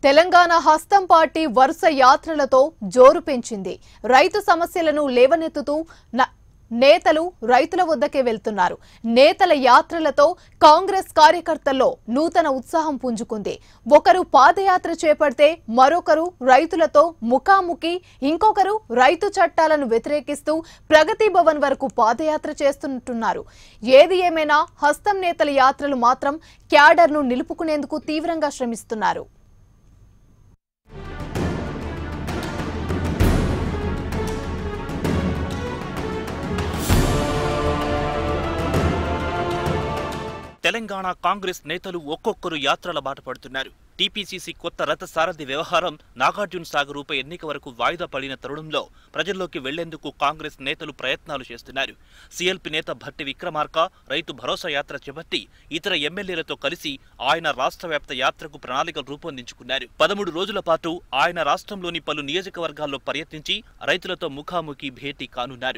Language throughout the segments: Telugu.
తెలంగాణ హస్తం పార్టీ వరుస యాత్రలతో జోరు పెంచింది రైతు సమస్యలను లేవనెత్తుతూ న- నేతలు రైతుల వద్దకే వెళ్తున్నారు నేతల యాత్రలతో కాంగ్రెస్ కార్యకర్తల్లో నూతన ఉత్సాహం పుంజుకుంది ఒకరు పాదయాత్ర చేపడితే మరొకరు రైతులతో ముఖాముఖి ఇంకొకరు రైతు చట్టాలను వ్యతిరేకిస్తూ ప్రగతి భవన్ వరకు పాదయాత్ర చేస్తుంటున్నారు ఏది ఏమైనా హస్తం నేతల యాత్రలు మాత్రం క్యాడర్ను నిలుపుకునేందుకు తీవ్రంగా శ్రమిస్తున్నారు తెలంగాణ కాంగ్రెస్ నేతలు ఒక్కొక్కరు యాత్రల బాట పడుతున్నారు టీపీసీసీ కొత్త రథ సారథి వ్యవహారం నాగార్జున సాగర్ ఉప ఎన్నిక వరకు వాయిదా పడిన తరుణంలో ప్రజల్లోకి వెళ్లేందుకు కాంగ్రెస్ నేతలు ప్రయత్నాలు చేస్తున్నారు సీఎల్పీ నేత భట్టి విక్రమార్క రైతు భరోసా యాత్ర చేపట్టి ఇతర ఎమ్మెల్యేలతో కలిసి ఆయన రాష్ట్ర వ్యాప్త యాత్రకు ప్రణాళికలు రూపొందించుకున్నారు పదమూడు రోజుల పాటు ఆయన రాష్ట్రంలోని పలు నియోజకవర్గాల్లో పర్యటించి రైతులతో ముఖాముఖి భేటీ కానున్నారు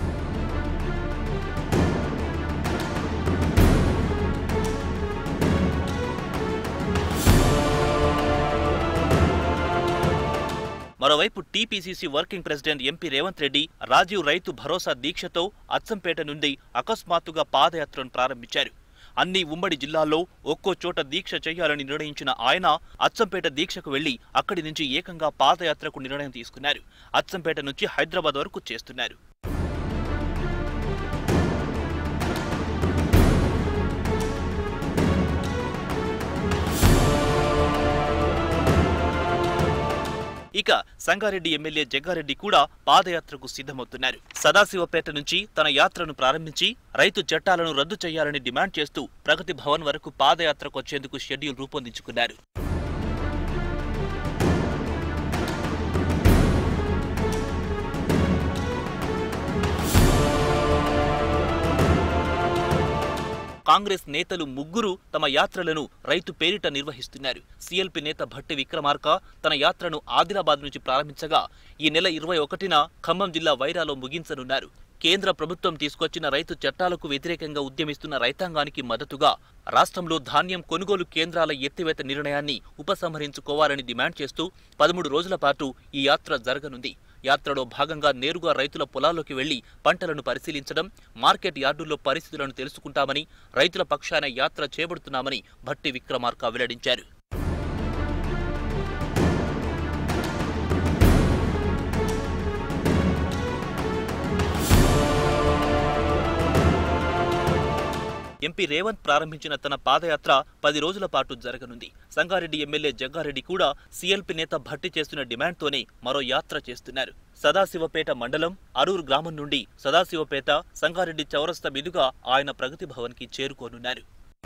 మరోవైపు TPCC working president MP Revanth Reddy Rajiv రైతు భరోసా దీక్షతో అచ్చంపేట నుండి అకస్మాత్తుగా పాదయాత్రను ప్రారంభించారు అన్ని ఉమ్మడి జిల్లాల్లో ఒక్కో చోట దీక్ష చేయాలని నిర్ణయించిన ఆయన అచ్చంపేట దీక్షకు వెళ్లి అక్కడి నుంచి ఏకంగా పాదయాత్రకు నిర్ణయం తీసుకున్నారు అచ్చంపేట నుంచి హైదరాబాద్ వరకు చేస్తున్నారు ఇక సంగారెడ్డి ఎమ్మెల్యే జగ్గారెడ్డి కూడా పాదయాత్రకు సిద్ధమవుతున్నారు సదాశివపేట నుంచి తన యాత్రను ప్రారంభించి రైతు చట్టాలను రద్దు చేయాలని డిమాండ్ చేస్తూ ప్రగతి భవన్ వరకు పాదయాత్రకు వచ్చేందుకు షెడ్యూల్ రూపొందించుకున్నారు కాంగ్రెస్ నేతలు ముగ్గురు తమ యాత్రలను రైతు పేరిట నిర్వహిస్తున్నారు సీఎల్పీ నేత భట్టి విక్రమార్క తన యాత్రను ఆదిలాబాద్ నుంచి ప్రారంభించగా ఈ నెల ఇరవై ఒకటిన ఖమ్మం జిల్లా వైరాలో ముగించనున్నారు కేంద్ర ప్రభుత్వం తీసుకొచ్చిన రైతు చట్టాలకు వ్యతిరేకంగా ఉద్యమిస్తున్న రైతాంగానికి మద్దతుగా రాష్ట్రంలో ధాన్యం కొనుగోలు కేంద్రాల ఎత్తివేత నిర్ణయాన్ని ఉపసంహరించుకోవాలని డిమాండ్ చేస్తూ పదమూడు రోజుల పాటు ఈ యాత్ర జరగనుంది యాత్రలో భాగంగా నేరుగా రైతుల పొలాల్లోకి వెళ్లి పంటలను పరిశీలించడం మార్కెట్ యార్డుల్లో పరిస్థితులను తెలుసుకుంటామని రైతుల పక్షాన యాత్ర చేపడుతున్నామని భట్టి విక్రమార్క వెల్లడించారు ఎంపీ రేవంత్ ప్రారంభించిన తన పాదయాత్ర పది రోజుల పాటు జరగనుంది సంగారెడ్డి ఎమ్మెల్యే జగ్గారెడ్డి కూడా సీఎల్పీ నేత భట్టి చేస్తున్న డిమాండ్తోనే మరో యాత్ర చేస్తున్నారు సదాశివపేట మండలం అరూరు గ్రామం నుండి సదాశివపేట సంగారెడ్డి చౌరస్తా మీదుగా ఆయన ప్రగతి భవన్కి చేరుకోనున్నారు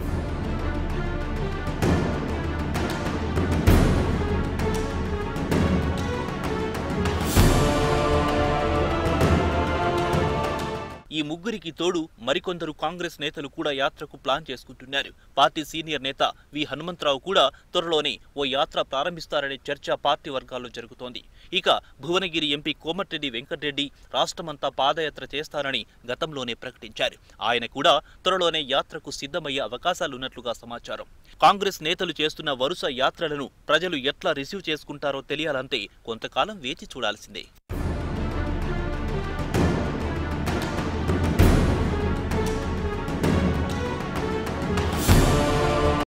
ఈ ముగ్గురికి తోడు మరికొందరు కాంగ్రెస్ నేతలు కూడా యాత్రకు ప్లాన్ చేసుకుంటున్నారు పార్టీ సీనియర్ నేత వి హనుమంతరావు కూడా త్వరలోనే ఓ యాత్ర ప్రారంభిస్తారనే చర్చ పార్టీ వర్గాల్లో జరుగుతోంది ఇక భువనగిరి ఎంపీ కోమటిరెడ్డి వెంకటరెడ్డి రాష్ట్రమంతా పాదయాత్ర చేస్తారని గతంలోనే ప్రకటించారు ఆయన కూడా త్వరలోనే యాత్రకు సిద్ధమయ్యే అవకాశాలున్నట్లుగా సమాచారం కాంగ్రెస్ నేతలు చేస్తున్న వరుస యాత్రలను ప్రజలు ఎట్లా రిసీవ్ చేసుకుంటారో తెలియాలంటే కొంతకాలం వేచి చూడాల్సిందే